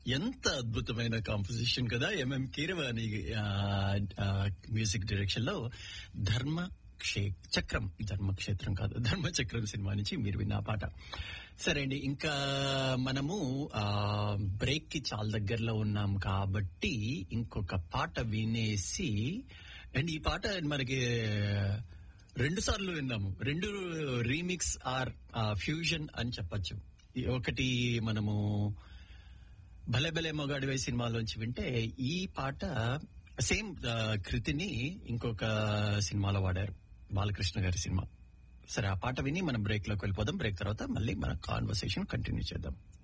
ఎంత అద్భుతమైన కాంపోజిషన్ కదా ఎంఎం కీరవాణి మ్యూజిక్ డైరెక్షన్ లో ధర్మ క్షే చక్రం ధర్మక్షేత్రం కాదు ధర్మచక్రం సినిమా నుంచి మీరు విన్న ఆ పాట సరే అండి ఇంకా మనము ఆ బ్రేక్ కి చాలా దగ్గరలో ఉన్నాం కాబట్టి ఇంకొక పాట వినేసి అండ్ ఈ పాట మనకి రెండు సార్లు విన్నాము రెండు రీమిక్స్ ఆర్ ఫ్యూజన్ అని చెప్పొచ్చు ఈ ఒకటి మనము భలే భలే మొగాడివై సినిమాలోంచి వింటే ఈ పాట సేమ్ కృతిని ఇంకొక సినిమాలో వాడారు బాలకృష్ణ గారి సినిమా సరే ఆ పాట విని మనం బ్రేక్ లోకి వెళ్ళిపోదాం బ్రేక్ తర్వాత మళ్ళీ మన కాన్వర్సేషన్ కంటిన్యూ చేద్దాం